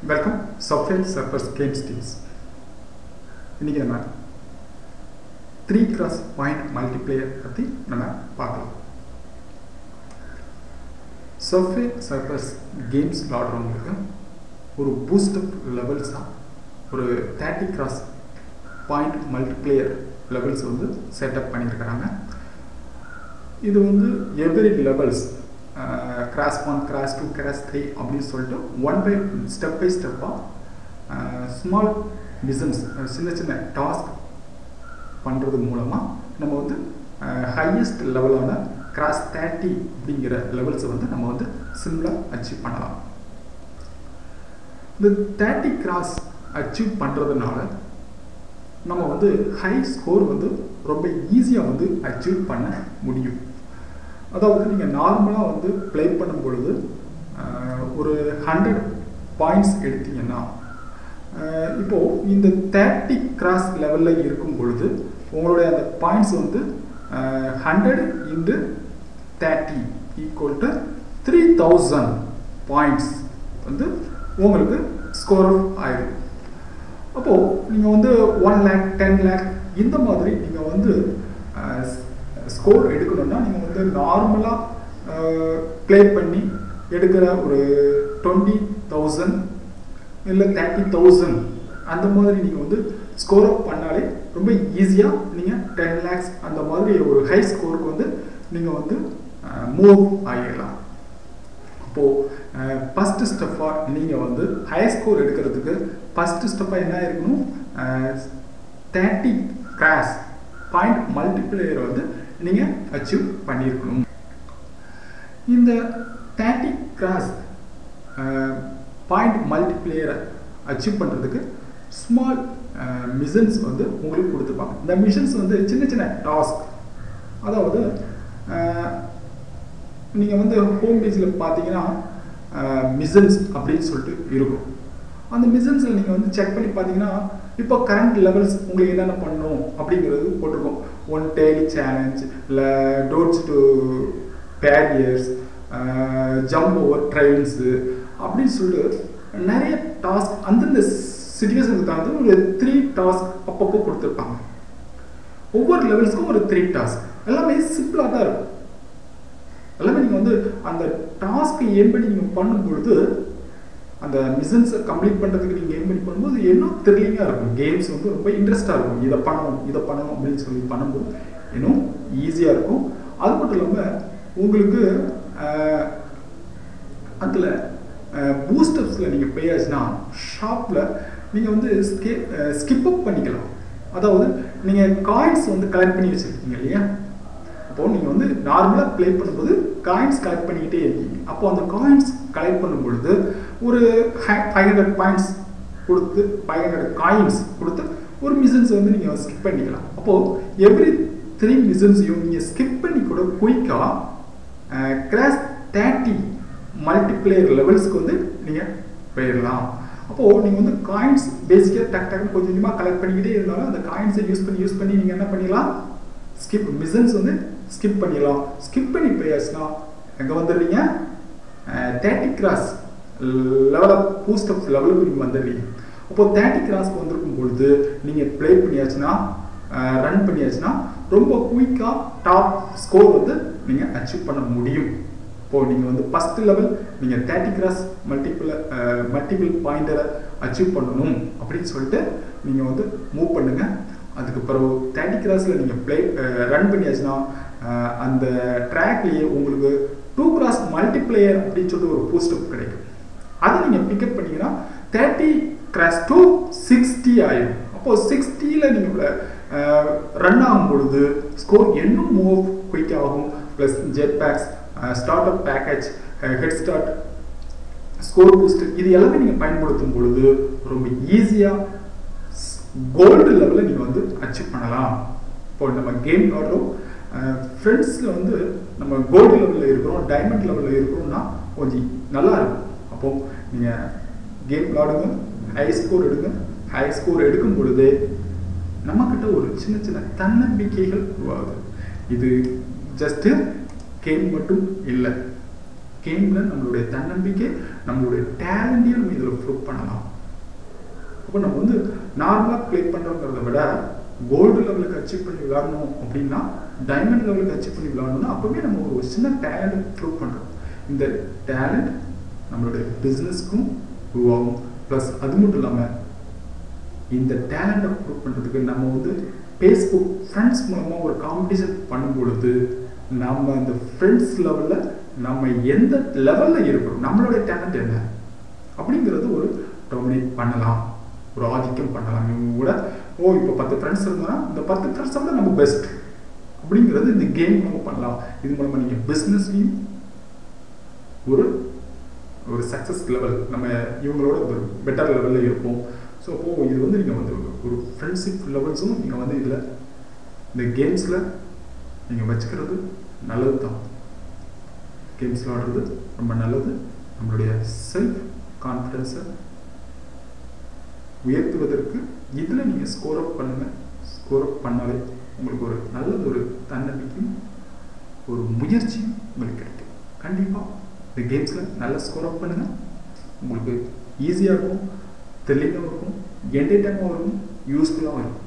welcome software surfers game steals இன்றைக்கி நம்ம three cross point multiplayer பற்றி நம்ம பார்க்கலாம் சாஃப்ட்வேர் சர்பர்ஸ் கேம்ஸ் விளாடுறவங்களுக்கு ஒரு பூஸ்டப் லெவல்ஸாக ஒரு thirty cross point multiplayer levels வந்து செட்டப் பண்ணியிருக்கிறாங்க இது வந்து every levels cross one cross two cross three அப்படின்னு சொல்லிட்டு ஒன் பை ஸ்டெப் பை ஸ்டெப்பாக ஸ்மால் மிஷன்ஸ் சின்ன சின்ன டாஸ்க் பண்ணுறது மூலமாக நம்ம வந்து ஹையஸ்ட் லெவலான கிராஸ் தேர்ட்டி அப்படிங்கிற லெவல்ஸை வந்து நம்ம வந்து சிம்பிளாக அச்சீவ் பண்ணலாம் இந்த தேர்ட்டி கிராஸ் அச்சீவ் பண்ணுறதுனால நம்ம வந்து ஹை ஸ்கோர் வந்து ரொம்ப ஈஸியாக வந்து அச்சீவ் பண்ண முடியும் அதாவது நீங்கள் நார்மலாக வந்து ப்ளே பண்ணும் பொழுது ஒரு ஹண்ட்ரட் பாயிண்ட்ஸ் எடுத்தீங்கன்னா இப்போது இந்த தேர்ட்டி கிராஸ் லெவலில் இருக்கும் பொழுது உங்களுடைய அந்த பாயிண்ட்ஸ் வந்து hundred into thirty equal to three thousand points வந்து உங்களுக்கு ஸ்கோர் ஆயிடும் அப்போது நீங்கள் வந்து ஒன் லேக் டென் லேக் இந்த மாதிரி நீங்கள் வந்து ஸ்கோர் எடுக்கணும்னா நீங்கள் வந்து நார்மலாக ப்ளே பண்ணி எடுக்கிற ஒரு டுவெண்ட்டி தௌசண்ட் இல்லை தேர்ட்டி தௌசண்ட் அந்த மாதிரி நீங்கள் வந்து ஸ்கோர் அப் பண்ணாலே ரொம்ப ஈஸியாக நீங்கள் டென் லேக்ஸ் அந்த மாதிரி ஒரு ஹை ஸ்கோருக்கு வந்து நீங்கள் வந்து மூவ் ஆகிடலாம் அப்போது ஃபஸ்ட்டு ஸ்டெப்பாக நீங்கள் வந்து ஹை ஸ்கோர் எடுக்கிறதுக்கு ஃபஸ்ட்டு ஸ்டெப்பாக என்ன இருக்கணும் தேர்ட்டி கிராஸ் பாயிண்ட் மல்டிப்ளேயர் வந்து நீங்கள் அச்சீவ் பண்ணியிருக்கணும் இந்த தேர்ட்டி கிராஸ் பாயிண்ட் மல்டிப்ளேயரை அச்சீவ் பண்ணுறதுக்கு ஸ்மால் மிஷன்ஸ் வந்து உங்களுக்கு கொடுத்துருப்பாங்க இந்த மிஷன்ஸ் வந்து சின்ன சின்ன டாஸ்க் அதாவது நீங்கள் வந்து ஹோம் பேஜில் பார்த்தீங்கன்னா மிஷன்ஸ் அப்படின்னு சொல்லிட்டு இருக்கும் அந்த மிஷன்ஸில் நீங்கள் வந்து செக் பண்ணி பார்த்தீங்கன்னா இப்போ கரண்ட் லெவல்ஸ் உங்களுக்கு என்னென்ன பண்ணணும் அப்படிங்கிறது போட்டிருக்கோம் ஒன் டெய்லி சேலஞ்ச் இல்லை doors to barriers jump over trains அப்படின்னு சொல்லிட்டு நிறைய டாஸ்க் அந்தந்த சுச்சுவேஷனுக்கு தகுந்த ஒரு த்ரீ டாஸ்க் அப்பப்போ கொடுத்துருப்பாங்க ஒவ்வொரு லெவல்ஸ்க்கும் ஒரு த்ரீ டாஸ்க் எல்லாமே சிம்பிளாக தான் இருக்கும் எல்லாமே நீங்கள் வந்து அந்த டாஸ்க்கை ஏன் பண்ணி நீங்கள் பண்ணும் பொழுது அந்த மிஷன்ஸை கம்ப்ளீட் பண்ணுறதுக்கு நீங்கள் எய்ம் பண்ணி பண்ணும்போது இன்னும் த்ரில்லிங்காக இருக்கும் கேம்ஸ் வந்து ரொம்ப இன்ட்ரெஸ்டாக இருக்கும் இதை பண்ணணும் இதை பண்ணணும் அப்படின்னு சொல்லி பண்ணும்போது இன்னும் ஈஸியாக இருக்கும் அது மட்டும் இல்லாமல் உங்களுக்கு அதில் பூஸ்டப்ஸில் நீங்கள் போயாச்சுன்னா ஷாப்பில் நீங்கள் வந்து ஸ்கே ஸ்கிப் அப் பண்ணிக்கலாம் அதாவது நீங்கள் காயின்ஸ் வந்து கலெக்ட் பண்ணி வச்சுருக்கீங்க இல்லையா அப்போது நீங்கள் வந்து நார்மலாக ப்ளே பண்ணும்போது காயின்ஸ் கலெக்ட் பண்ணிக்கிட்டே இருக்கீங்க அப்போ அந்த காயின்ஸ் கலெக்ட் பண்ணும் பொழுது ஒரு ஃபைவ் ஹண்ட்ரட் பாயிண்ட்ஸ் கொடுத்து ஃபைவ் ஹண்ட்ரட் காயின்ஸ் கொடுத்து ஒரு மிஷன்ஸை வந்து நீங்கள் ஸ்கிப் பண்ணிக்கலாம் அப்போது எவ்ரி த்ரீ மிஷன்ஸையும் நீங்கள் ஸ்கிப் பண்ணி கூட குயிக்காக கிளாஸ் தேர்ட்டி மல்டிப்ளேயர் லெவல்ஸ்க்கு வந்து நீங்கள் போயிடலாம் அப்போது நீங்கள் வந்து காயின்ஸ் பேசிக்காக டக் டக்குன்னு கொஞ்சம் கொஞ்சமாக கலெக்ட் பண்ணிக்கிட்டே இருந்தாலும் அந்த காயின்ஸை யூஸ் பண்ணி யூஸ் பண்ணி நீங்கள் என்ன பண்ணிடலாம் ஸ்கிப் மிஷன்ஸ் வந்து ஸ்கிப் பண்ணிடலாம் ஸ்கிப் பண்ணி போயாச்சுன்னா எங்கே வந்துடுறீங்க thirty cross level boost up லெவலுக்கு நீங்கள் வந்துடுறீங்க அப்போ தேர்ட்டி கிராஸ்க்கு வந்திருக்கும் பொழுது நீங்கள் ப்ளே பண்ணியாச்சுன்னா ரன் பண்ணியாச்சுன்னா ரொம்ப குயிக்காக டாப் ஸ்கோர் வந்து நீங்கள் அச்சீவ் பண்ண முடியும் இப்போது நீங்கள் வந்து ஃபஸ்ட்டு லெவல் நீங்கள் தேர்ட்டி கிராஸ் மல்டிபிள் மல்டிபிள் பாயிண்டரை அச்சீவ் பண்ணணும் அப்படின்னு சொல்லிட்டு நீங்கள் வந்து மூவ் பண்ணுங்கள் அதுக்கு பிறகு தேர்ட்டி கிராஸில் நீங்கள் ப்ளே ரன் பண்ணியாச்சுன்னா அந்த ட்ராக்லேயே உங்களுக்கு டூ கிராஸ் மல்டிப்ளேயர் அப்படின்னு சொல்லிட்டு ஒரு பூஸ்டப் கிடைக்கும் அதை நீங்கள் பிக்கப் பண்ணிங்கன்னா தேர்ட்டி கிராஸ் டூ சிக்ஸ்டி ஆயிடும் அப்போது சிக்ஸ்டியில் நீங்கள் ரன் ஆகும் பொழுது ஸ்கோர் இன்னும் மூவ் குயிக் ஆகும் plus jet packs start up package head start score boost இது எல்லாமே நீங்கள் பயன்படுத்தும் பொழுது ரொம்ப ஈஸியாக கோல்டு லெவலில் நீங்கள் வந்து அச்சீவ் பண்ணலாம் இப்போ நம்ம கேம் விளாடுறோம் ஃப்ரெண்ட்ஸில் வந்து நம்ம கோல்டு லெவலில் இருக்கிறோம் டைமண்ட் லெவலில் இருக்கிறோம்னா கொஞ்சம் நல்லா இருக்கும் அப்போது நீங்கள் கேம் விளாடுங்க ஹை ஸ்கோர் எடுங்க ஹை ஸ்கோர் எடுக்கும் பொழுது நம்மக்கிட்ட ஒரு சின்ன சின்ன தன்னம்பிக்கைகள் உருவாகுது இது ஜஸ்ட்டு கேம் மட்டும் இல்லை கேமில் நம்மளுடைய தன்னம்பிக்கை நம்மளுடைய டேலண்ட்டையும் நம்ம இதில் ப்ரூவ் பண்ணலாம் அப்போ நம்ம வந்து நார்மலாக ப்ளே பண்ணுறோங்கிறத விட கோல்டு லெவலுக்கு அச்சீவ் பண்ணி விளாடணும் அப்படின்னா டைமண்ட் லெவலுக்கு அச்சீவ் பண்ணி விளாடணும்னா அப்போவே நம்ம ஒரு சின்ன டேலண்ட் ப்ரூவ் பண்ணுறோம் இந்த டேலண்ட் நம்மளுடைய பிஸ்னஸ்க்கும் உருவாகும் ப்ளஸ் அது மட்டும் இல்லாமல் இந்த டேலண்ட்டை ப்ரூவ் பண்ணுறதுக்கு நம்ம வந்து ஃபேஸ்புக் ஃப்ரெண்ட்ஸ் மூலமாக ஒரு காம்படிஷன் பண்ணும் பொழுது நம்ம அந்த ஃப்ரெண்ட்ஸ் லெவலில் நம்ம எந்த லெவலில் இருக்கிறோம் நம்மளுடைய டேலண்ட் என்ன அப்படிங்கிறது ஒரு டொமினேட் பண்ணலாம் ஒரு ஆதிக்கம் பண்ணலாம் இவங்க கூட ஓ இப்போ பத்து ஃப்ரெண்ட்ஸ் இருந்தால் இந்த பத்து ஃப்ரெண்ட்ஸை விட நம்ம பெஸ்ட் அப்படிங்கிறது இந்த கேம் மூலமாக பண்ணலாம் இது மூலமாக நீங்கள் பிஸ்னஸ்லையும் ஒரு ஒரு சக்ஸஸ் லெவல் நம்ம இவங்களோட ஒரு பெட்டர் லெவலில் இருப்போம் ஸோ அப்போது இது வந்து நீங்கள் வந்து ஒரு ஃப்ரெண்ட்ஷிப் லெவல்ஸும் நீங்கள் வந்து இதில் இந்த கேம்ஸில் நீங்கள் வச்சுக்கிறது நல்லது தான் கேம்ஸ் விளாடுறது ரொம்ப நல்லது நம்மளுடைய செல்ஃப் கான்ஃபிடென்ஸை உயர்த்துவதற்கு இதில் நீங்கள் ஸ்கோர் அப் பண்ணுங்கள் ஸ்கோர் அப் பண்ணாலே உங்களுக்கு ஒரு நல்லது ஒரு தன்னம்பிக்கையும் ஒரு முயற்சியும் உங்களுக்கு கிடைக்கும் கண்டிப்பாக இந்த கேம்ஸில் நல்ல ஸ்கோர் அப் பண்ணுங்கள் உங்களுக்கு ஈஸியாக இருக்கும் தெளிவாக இருக்கும் என்டர்டைனாகவும் இருக்கும் யூஸ்ஃபுல்லாகவும் இருக்கும்